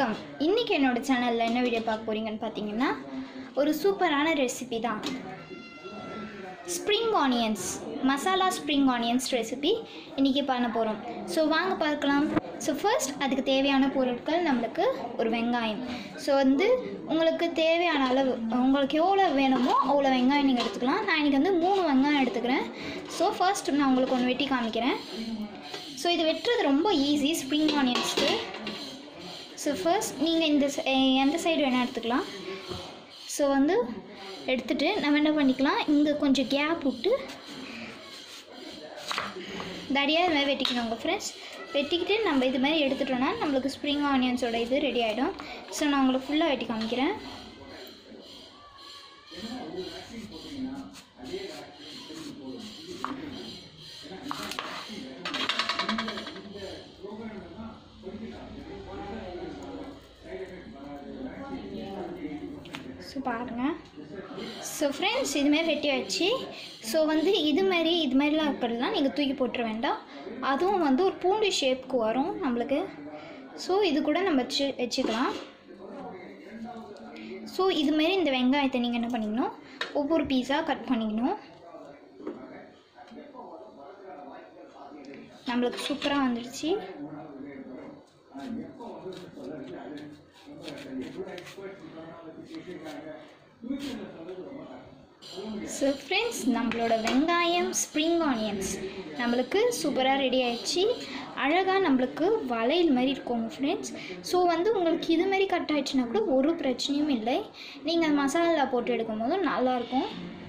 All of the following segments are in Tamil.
வணக்கம் இன்றைக்கி என்னோடய சேனலில் என்ன வீடியோ பார்க்க போகிறீங்கன்னு பார்த்தீங்கன்னா ஒரு சூப்பரான ரெசிபி தான் ஸ்ப்ரிங் ஆனியன்ஸ் மசாலா ஸ்ப்ரிங் ஆனியன்ஸ் ரெசிபி இன்றைக்கி பண்ண போகிறோம் ஸோ வாங்க பார்க்கலாம் ஸோ ஃபர்ஸ்ட் அதுக்கு தேவையான பொருட்கள் நம்மளுக்கு ஒரு வெங்காயம் ஸோ வந்து உங்களுக்கு தேவையான அளவு உங்களுக்கு எவ்வளோ வேணுமோ அவ்வளோ வெங்காயம் நீங்கள் எடுத்துக்கலாம் நான் இன்றைக்கி வந்து மூணு வெங்காயம் எடுத்துக்கிறேன் ஸோ ஃபர்ஸ்ட் நான் உங்களுக்கு ஒன்று வெட்டி காமிக்கிறேன் ஸோ இது வெட்டுறது ரொம்ப ஈஸி ஸ்ப்ரிங் ஆனியன்ஸ்க்கு ஸோ ஃபர்ஸ்ட் நீங்கள் இந்த ச- எ- எந்த சைடு வேணால் எடுத்துக்கலாம் ஸோ வந்து எடுத்துகிட்டு நம்ம என்ன பண்ணிக்கலாம் இங்கே கொஞ்சம் கேப் விட்டு தடியாக இது மாதிரி வெட்டிக்கணும் உங்கள் ஃப்ரெண்ட்ஸ் வெட்டிக்கிட்டு நம்ம இது மாதிரி எடுத்துட்டோன்னா நம்மளுக்கு ஸ்ப்ரிங் ஆனியன்ஸோட இது ரெடி ஆகிடும் ஸோ நான் உங்களுக்கு ஃபுல்லாக வெட்டி காமிக்கிறேன் ஸோ பாருங்கள் ஸோ ஃப்ரெண்ட்ஸ் இதுமாரி வெட்டி வச்சு ஸோ வந்து இது மாதிரி இது மாதிரிலாம் இருக்கிறதுலாம் நீங்கள் தூக்கி போட்டுற வேண்டாம் அதுவும் வந்து ஒரு பூண்டு ஷேப்க்கு வரும் நம்மளுக்கு ஸோ இது கூட நம்ம வச்சு வச்சுக்கலாம் ஸோ இதுமாரி இந்த வெங்காயத்தை நீங்கள் என்ன பண்ணிக்கணும் ஒவ்வொரு பீஸாக கட் பண்ணிக்கணும் நம்மளுக்கு சூப்பராக வந்துடுச்சு ஸோ ஃப்ரெண்ட்ஸ் நம்மளோட வெங்காயம் ஸ்ப்ரிங் ஆனியன்ஸ் நம்மளுக்கு சூப்பராக ரெடி ஆயிடுச்சு அழகாக நம்மளுக்கு வளையல் மாதிரி இருக்கும் ஃப்ரெண்ட்ஸ் ஸோ வந்து உங்களுக்கு இது மாதிரி கட் ஆயிடுச்சுன்னா கூட ஒரு பிரச்சனையும் இல்லை நீங்கள் மசாலா போட்டு எடுக்கும் போதும் நல்லாயிருக்கும்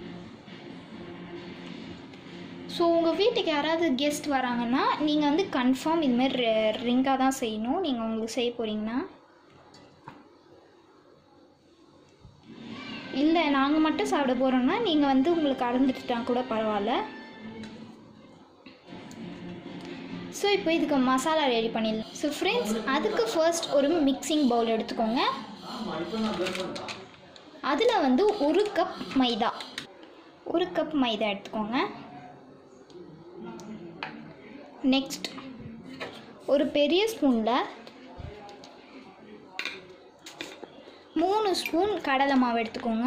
ஸோ உங்கள் வீட்டுக்கு யாராவது கெஸ்ட் வராங்கன்னா நீங்கள் வந்து கன்ஃபார்ம் இதுமாரி ரிங்காக தான் செய்யணும் நீங்கள் உங்களுக்கு செய்ய போகிறீங்கன்னா இல்லை நாங்கள் மட்டும் சாப்பிட போகிறோம்னா நீங்கள் வந்து உங்களுக்கு அறந்துட்டுட்டா கூட பரவாயில்ல ஸோ இப்போ இதுக்கு மசாலா ரெடி பண்ணிடலாம் ஸோ ஃப்ரெண்ட்ஸ் அதுக்கு ஃபர்ஸ்ட் ஒரு மிக்சிங் பவுல் எடுத்துக்கோங்க அதில் வந்து ஒரு கப் மைதா ஒரு கப் மைதா எடுத்துக்கோங்க நெக்ஸ்ட் ஒரு பெரிய ஸ்பூனில் மூணு ஸ்பூன் கடலை மாவு எடுத்துக்கோங்க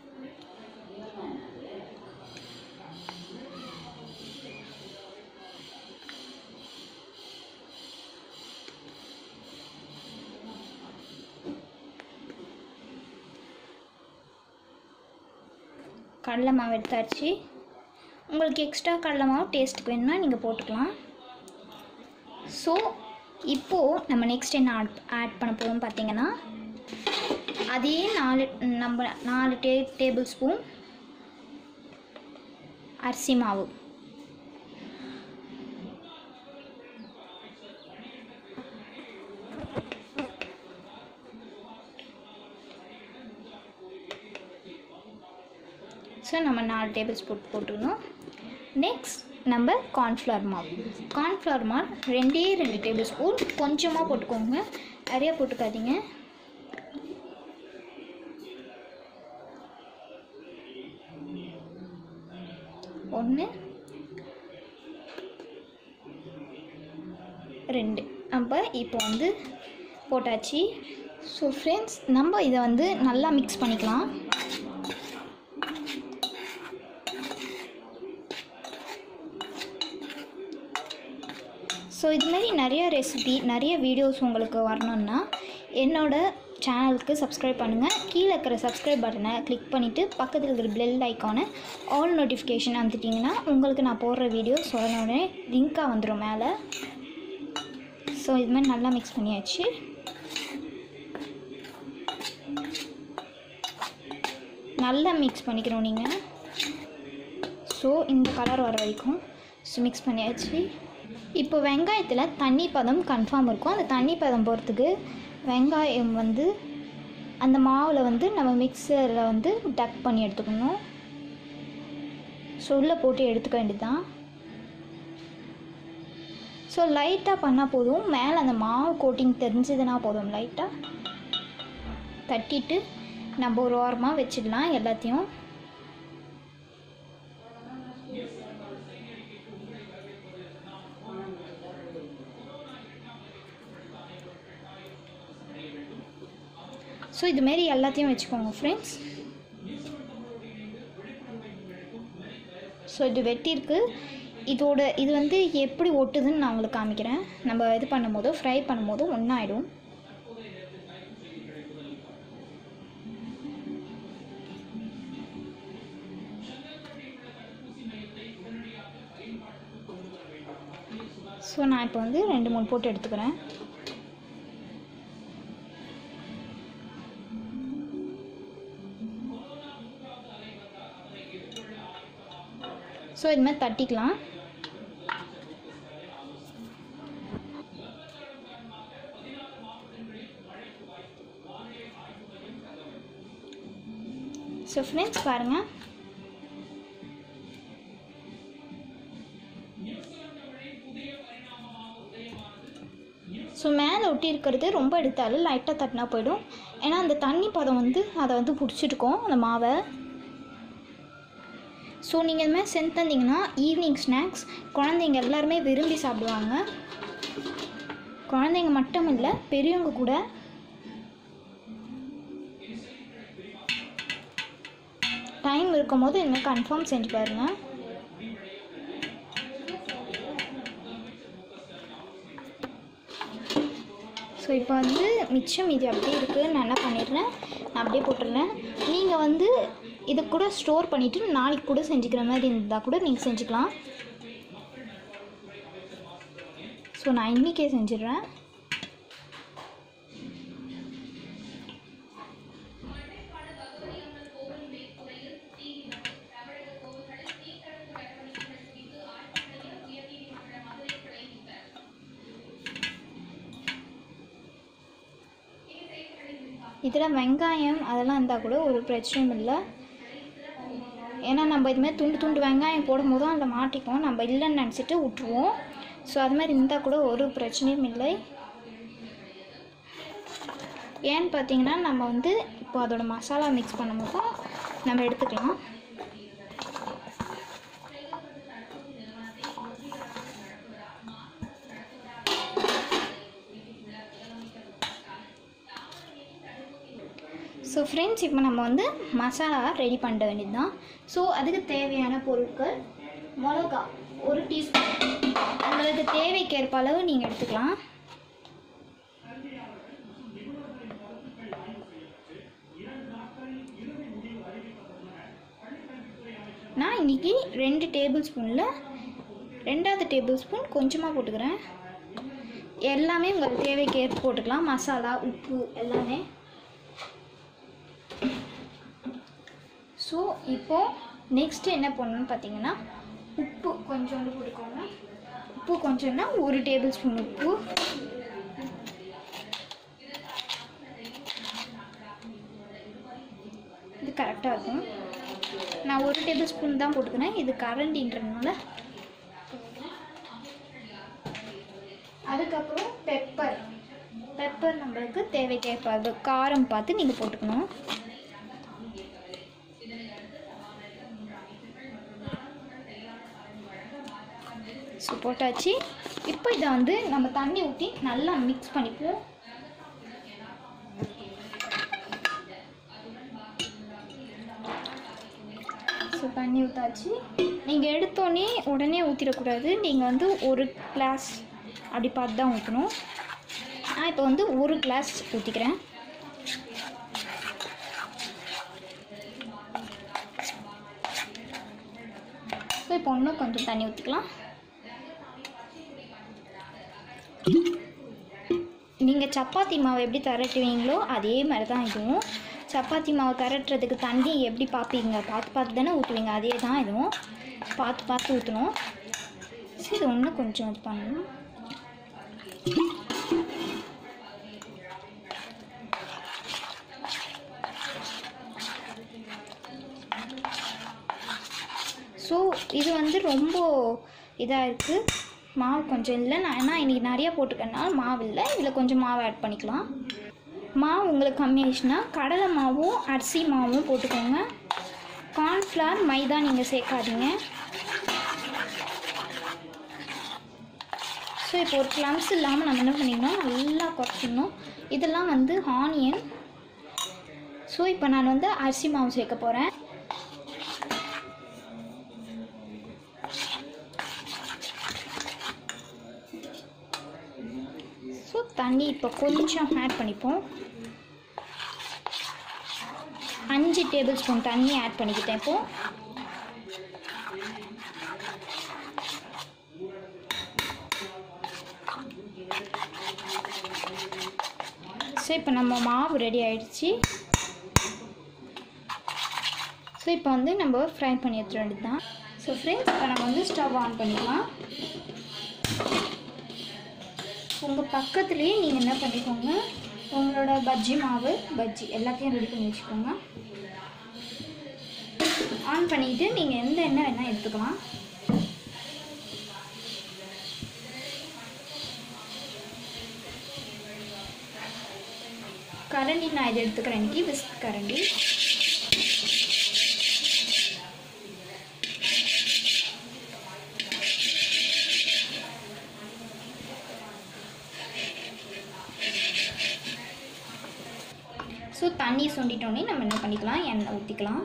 கடலை மாவு எடுத்தாச்சு உங்களுக்கு எக்ஸ்ட்ரா கடலை மாவு டேஸ்ட்டுக்கு வேணும்னா நீங்கள் போட்டுக்கலாம் ஸோ இப்போது நம்ம நெக்ஸ்ட் என்ன ஆட் ஆட் பண்ண போகிறோம் பார்த்தீங்கன்னா அதே நாலு நம்ம நாலு டே டேபிள் ஸ்பூன் அரிசி மாவு ஸோ நம்ம நாலு டேபிள் ஸ்பூன் போட்டுக்கணும் நெக்ஸ்ட் நம்ம கார்ன்ஃப்ளவர் மாவு கார்ன்ஃப்ளவர் மாவு ரெண்டே ரெண்டு டேபிள் ஸ்பூன் கொஞ்சமாக போட்டுக்கோங்க நிறையா போட்டுக்காதீங்க ஒன்று ரெண்டு நம்ம இப்போ வந்து போட்டாச்சு ஸோ ஃப்ரெண்ட்ஸ் நம்ம இதை வந்து நல்லா மிக்ஸ் பண்ணிக்கலாம் ஸோ இது மாதிரி நிறைய ரெசிபி நிறைய வீடியோஸ் உங்களுக்கு வரணும்னா என்னோட சேனலுக்கு சப்ஸ்கிரைப் பண்ணுங்கள் கீழே இருக்கிற சப்ஸ்கிரைப் பட்டனை கிளிக் பண்ணிவிட்டு பக்கத்தில் இருக்கிற பெல் ஐக்கானை ஆல் நோட்டிஃபிகேஷன் அமுத்திட்டிங்கன்னா உங்களுக்கு நான் போடுற வீடியோஸ் உடனே லிங்காக வந்துடும் மேலே ஸோ இது மாதிரி நல்லா மிக்ஸ் பண்ணியாச்சு நல்லா மிக்ஸ் பண்ணிக்கணும் நீங்கள் ஸோ இந்த கலர் வர வரைக்கும் ஸோ மிக்ஸ் பண்ணியாச்சு இப்போ வெங்காயத்தில் தண்ணி பதம் கன்ஃபார்ம் இருக்கும் அந்த தண்ணி பதம் போகிறதுக்கு வெங்காயம் வந்து அந்த மாவில் வந்து நம்ம மிக்சரில் வந்து டக் பண்ணி எடுத்துக்கணும் ஸோ உள்ளே போட்டு எடுத்துக்க வேண்டியதுதான் ஸோ லைட்டாக பண்ணால் போதும் மேலே அந்த மாவு கோட்டிங் தெரிஞ்சதுன்னா போதும் லைட்டாக தட்டிட்டு நம்ம ஒரு ஓரமாக வச்சிடலாம் எல்லாத்தையும் ஸோ இதுமாரி எல்லாத்தையும் வச்சுக்கோங்க ஃப்ரெண்ட்ஸ் ஸோ இது வெட்டியிருக்கு இதோட இது வந்து எப்படி ஒட்டுதுன்னு நான் உங்களுக்கு காமிக்கிறேன் நம்ம இது பண்ணும்போது ஃப்ரை பண்ணும்போது ஒன்றாயிடும் ஸோ நான் இப்போ வந்து ரெண்டு மூணு போட்டு எடுத்துக்கிறேன் ஸோ இது மாதிரி தட்டிக்கலாம் ஸோ ஃப்ரெண்ட்ஸ் பாருங்கள் ஸோ மேலே ஒட்டி இருக்கிறது ரொம்ப எடுத்தாலும் லைட்டாக தட்டினா போயிடும் ஏன்னா அந்த தண்ணி பதம் வந்து அதை வந்து பிடிச்சிருக்கோம் அந்த மாவை ஸோ நீங்கள் இது மாதிரி செஞ்சு தந்தீங்கன்னா ஈவினிங் ஸ்நாக்ஸ் குழந்தைங்க எல்லாருமே விரும்பி சாப்பிடுவாங்க குழந்தைங்க மட்டும் இல்லை பெரியவங்க கூட டைம் இருக்கும்போது இன்னும் கன்ஃபார்ம் செஞ்சு பாருங்கள் ஸோ இப்போ வந்து மிச்சம் இது அப்படியே இருக்குது நான் என்ன பண்ணிடுறேன் நான் அப்படியே போட்டுடுறேன் நீங்கள் வந்து இதை கூட ஸ்டோர் பண்ணிவிட்டு நாளைக்கு கூட செஞ்சுக்கிற மாதிரி இருந்தால் கூட நீங்கள் செஞ்சுக்கலாம் ஸோ நான் இன்றைக்கே செஞ்சிடுறேன் இதில் வெங்காயம் அதெல்லாம் இருந்தால் கூட ஒரு பிரச்சனையும் இல்லை ஏன்னா நம்ம இதுமாதிரி துண்டு துண்டு வெங்காயம் போடும்போது தான் அதில் மாட்டிக்கும் நம்ம இல்லைன்னு நினச்சிட்டு விட்ருவோம் ஸோ அது மாதிரி இருந்தால் கூட ஒரு பிரச்சனையும் இல்லை ஏன்னு பார்த்தீங்கன்னா நம்ம வந்து இப்போ அதோட மசாலா மிக்ஸ் பண்ணும்போது தான் நம்ம எடுத்துக்கலாம் ஸோ ஃப்ரெண்ட்ஸ் இப்போ நம்ம வந்து மசாலா ரெடி பண்ண வேண்டியது தான் ஸோ அதுக்கு தேவையான பொருட்கள் மிளகா ஒரு டீஸ்பூன் உங்களுக்கு தேவைக்கேற்ப அளவு நீங்கள் எடுத்துக்கலாம் நான் இன்றைக்கி ரெண்டு டேபிள் ஸ்பூனில் ரெண்டாவது டேபிள் ஸ்பூன் கொஞ்சமாக போட்டுக்கிறேன் எல்லாமே உங்களுக்கு தேவைக்கேற்ப போட்டுக்கலாம் மசாலா உப்பு எல்லாமே ஸோ இப்போது நெக்ஸ்ட்டு என்ன பண்ணணும்னு பார்த்தீங்கன்னா உப்பு கொஞ்சோண்டு போட்டுக்கோங்க உப்பு கொஞ்சம்னா ஒரு டேபிள் ஸ்பூன் உப்பு இது கரெக்டாக இருக்கும் நான் ஒரு டேபிள் ஸ்பூன் தான் போட்டுக்கிறேன் இது கரண்டின்றதுனால அதுக்கப்புறம் பெப்பர் பெப்பர் நம்மளுக்கு தேவைக்கேற்ப அது காரம் பார்த்து நீங்கள் போட்டுக்கணும் ஸோ போட்டாச்சு இப்போ இதை வந்து நம்ம தண்ணி ஊற்றி நல்லா மிக்ஸ் பண்ணிப்போம் ஸோ தண்ணி ஊற்றாச்சு நீங்கள் எடுத்தோடனே உடனே ஊற்றிடக்கூடாது நீங்கள் வந்து ஒரு கிளாஸ் அப்படி பார்த்து தான் ஊற்றணும் நான் இப்போ வந்து ஒரு கிளாஸ் ஊற்றிக்கிறேன் ஸோ இப்போ இன்னும் கொஞ்சம் தண்ணி ஊற்றிக்கலாம் நீங்கள் சப்பாத்தி மாவு எப்படி திரட்டுவீங்களோ அதே மாதிரி தான் இதுவும் சப்பாத்தி மாவு திரட்டுறதுக்கு தண்ணி எப்படி பார்ப்பீங்க பார்த்து பார்த்து தானே ஊற்றுவீங்க அதே தான் இதுவும் பார்த்து பார்த்து ஊற்றணும் சரி இது இன்னும் கொஞ்சம் இது பண்ணணும் ஸோ இது வந்து ரொம்ப இதாக இருக்குது மாவு கொஞ்சம் இல்லை நான் ஏன்னா இன்றைக்கி நிறையா போட்டுக்கனால மாவு இல்லை இதில் கொஞ்சம் மாவு ஆட் பண்ணிக்கலாம் மாவு உங்களுக்கு கம்மியாயிடுச்சுன்னா கடலை மாவும் அரிசி மாவும் போட்டுக்கோங்க கார்ன்ஃப்ளவர் மைதா நீங்கள் சேர்க்காதீங்க ஸோ இப்போ ஒரு க்ளம்ஸ் இல்லாமல் நம்ம என்ன பண்ணிக்கணும் நல்லா குறைச்சிடணும் இதெல்லாம் வந்து ஆனியன் ஸோ இப்போ நான் வந்து அரிசி மாவு சேர்க்க போகிறேன் ஸோ தண்ணி இப்போ கொஞ்சம் ஆட் பண்ணிப்போம் அஞ்சு டேபிள் ஸ்பூன் தண்ணி ஆட் பண்ணிக்கிட்டேன் இப்போ ஸோ இப்போ நம்ம மாவு ரெடி ஆயிடுச்சு ஸோ இப்போ வந்து நம்ம ஃப்ரை பண்ணி எடுத்துட வேண்டியது தான் ஸோ ஃப்ரெண்ட்ஸ் இப்போ நம்ம வந்து ஸ்டவ் ஆன் பண்ணிக்கலாம் உங்கள் பக்கத்துலேயே நீங்கள் என்ன பண்ணிக்கோங்க உங்களோட பஜ்ஜி மாவு பஜ்ஜி எல்லாத்தையும் ரெடி பண்ணி வச்சுக்கோங்க ஆன் பண்ணிக்கிட்டு நீங்கள் எந்த எண்ணெய் வேணால் எடுத்துக்கலாம் கரண்டி நான் இதை எடுத்துக்கிறேன் இன்னைக்கு விஸ்க் கரண்டி ஸோ தண்ணி சுண்டிட்டோன்னே நம்ம என்ன பண்ணிக்கலாம் எண்ணெய் ஊற்றிக்கலாம்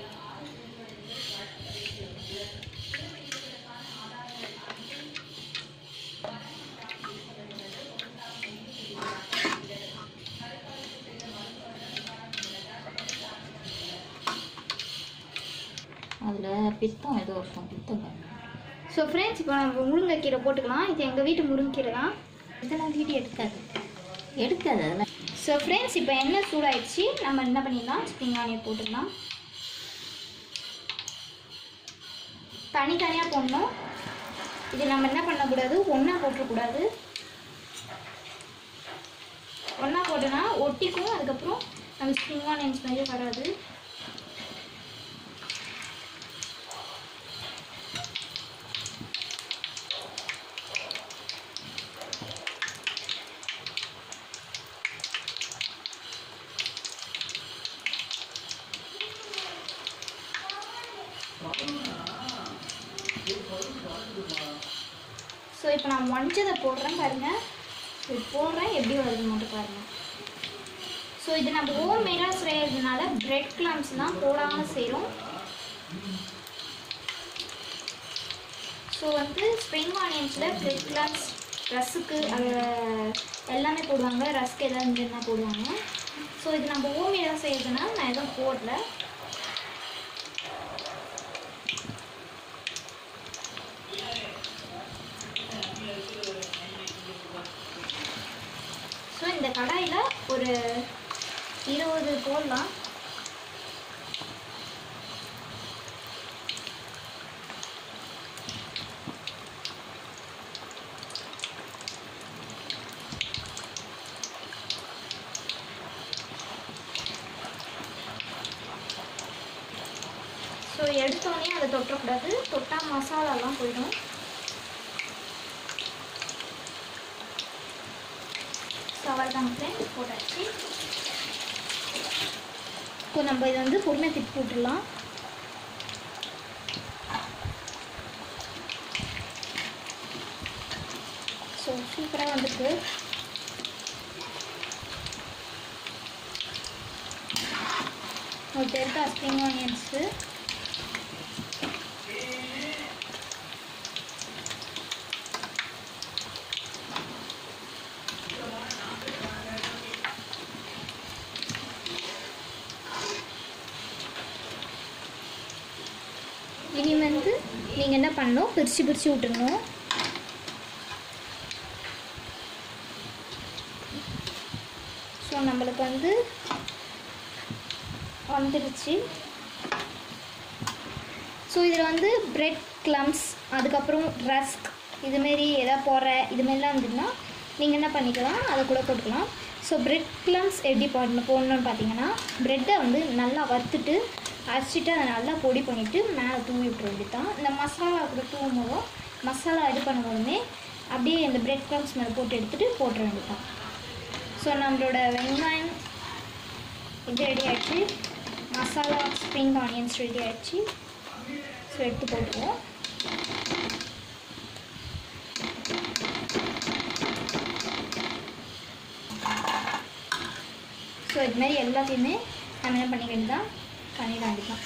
அதில் பித்தம் ஏதோ இருக்கும் பித்தங்க ஸோ ஃப்ரெண்ட்ஸ் இப்போ நம்ம முருங்கைக்கீரை போட்டுக்கலாம் இது எங்கள் வீட்டு முருங்கைக்கீரை தான் இதெல்லாம் வீடியோ எடுக்காது எடுக்காது அதெல்லாம் ஸோ ஃப்ரெண்ட்ஸ் இப்போ எண்ணெய் சூடாயிடுச்சு நம்ம என்ன பண்ணிடலாம் ஸ்ப்ரிங் ஆனியன் போட்டுக்கலாம் தனித்தனியாக போடணும் இது நம்ம என்ன பண்ணக்கூடாது ஒன்றா போட்டுறக்கூடாது ஒன்றா போட்டோன்னா ஒட்டிக்கும் அதுக்கப்புறம் நம்ம ஸ்ப்ரிங் ஆனியன் ஸ்மெல்லே வராது ஸோ இப்போ நான் மஞ்சதை போடுறேன் பாருங்கள் ஸோ இது போடுறேன் எப்படி வருது மட்டும் பாருங்கள் ஸோ இது நம்ம ஹோம் மேடாக செய்கிறதுனால பிரெட் கிளம்ஸ்லாம் போடாமல் செய்கிறோம் ஸோ வந்து ஸ்ப்ரிங் ஆனியன்ஸில் பிரெட் கிளம்ஸ் ரஸுக்கு அது எல்லாமே போடுவாங்க ரஸ்க்கு எதாவது இருந்துன்னா போடுவாங்க ஸோ இது நம்ம ஹோம் மேடாக செய்கிறதுனால நான் எதுவும் போடல ஸோ இந்த கடாயில் ஒரு இருபது போடலாம் ஸோ எடுத்தோடனே அதை தொட்டக்கூடாது தொட்டால் மசாலாலாம் போயிடும் ஸோ அவ்வளோதாங்க ஃப்ரெண்ட்ஸ் போட்டாச்சு இப்போ நம்ம இதை வந்து பொறுமையாக திட்டு போட்டுடலாம் ஸோ சூப்பராக வந்துருக்கு ஒரு இருக்கா ஸ்ப்ரிங் ஆனியன்ஸு இனி வந்து நீங்கள் என்ன பண்ணணும் பிரித்து பிரித்து விட்டுறணும் ஸோ நம்மளுக்கு வந்து வந்துடுச்சு ஸோ இதில் வந்து பிரெட் க்ளம்ஸ் அதுக்கப்புறம் ரஸ்க் இதுமாரி எதாவது போடுற இதுமாரிலாம் இருந்ததுன்னா நீங்கள் என்ன பண்ணிக்கலாம் அதை கூட போட்டுக்கலாம் ஸோ பிரெட் க்ளம்ஸ் எப்படி போடணும் போடணும்னு பார்த்தீங்கன்னா ப்ரெட்டை வந்து நல்லா வறுத்துட்டு அரைச்சிட்டு அதை நல்லா பொடி பண்ணிவிட்டு மேலே தூவி விட்டுற வேண்டியதான் இந்த மசாலா கூட தூவும் போதும் மசாலா இது பண்ணும்போதுமே அப்படியே இந்த பிரெட் க்ளம்ஸ் மேலே போட்டு எடுத்துகிட்டு போட்டுற வேண்டியதான் ஸோ நம்மளோட வெங்காயம் இது ரெடி ஆயிடுச்சு மசாலா ஸ்ப்ரிங் ஆனியன்ஸ் ரெடி ஆயிடுச்சு ஸோ எடுத்து போட்டுருவோம் ஸோ இது மாதிரி எல்லாத்தையுமே நம்ம என்ன பண்ணிக்க வேண்டியதான் பண்ணிட வேண்டியதான்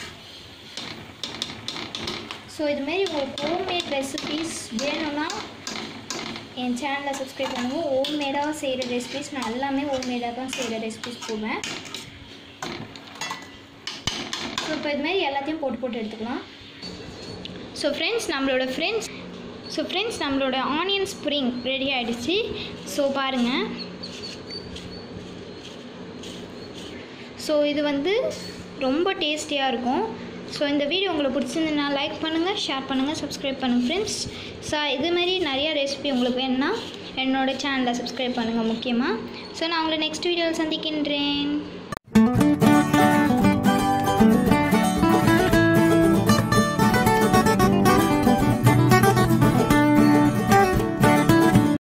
ஸோ இதுமாரி உங்களுக்கு ஹோம்மேட் ரெசிபீஸ் வேணும்னா என் சேனலை சப்ஸ்கிரைப் பண்ணுங்கள் ஹோம்மேடாக செய்கிற ரெசிபீஸ் நான் எல்லாமே ஹோம்மேடாக தான் செய்கிற ரெசிபீஸ் போடுவேன் ஸோ இப்போ இதுமாரி எல்லாத்தையும் போட்டு போட்டு எடுத்துக்கலாம் ஸோ ஃப்ரெண்ட்ஸ் நம்மளோட ஃப்ரெண்ட்ஸ் ஸோ ஃப்ரெண்ட்ஸ் நம்மளோட ஆனியன் ஸ்ப்ரிங் ரெடி ஆகிடுச்சு ஸோ பாருங்கள் ஸோ இது வந்து ரொம்ப டேஸ்டியாக இருக்கும் ஸோ இந்த வீடியோ உங்களுக்கு பிடிச்சிருந்ததுன்னா லைக் பண்ணுங்கள் ஷேர் பண்ணுங்கள் சப்ஸ்கிரைப் பண்ணுங்கள் ஃப்ரெண்ட்ஸ் ஸோ இது மாதிரி நிறையா ரெசிபி உங்களுக்கு வேணும்னா என்னோட சேனலை சப்ஸ்கிரைப் பண்ணுங்கள் முக்கியமாக ஸோ நான் உங்களை நெக்ஸ்ட் வீடியோவில் சந்திக்கின்றேன்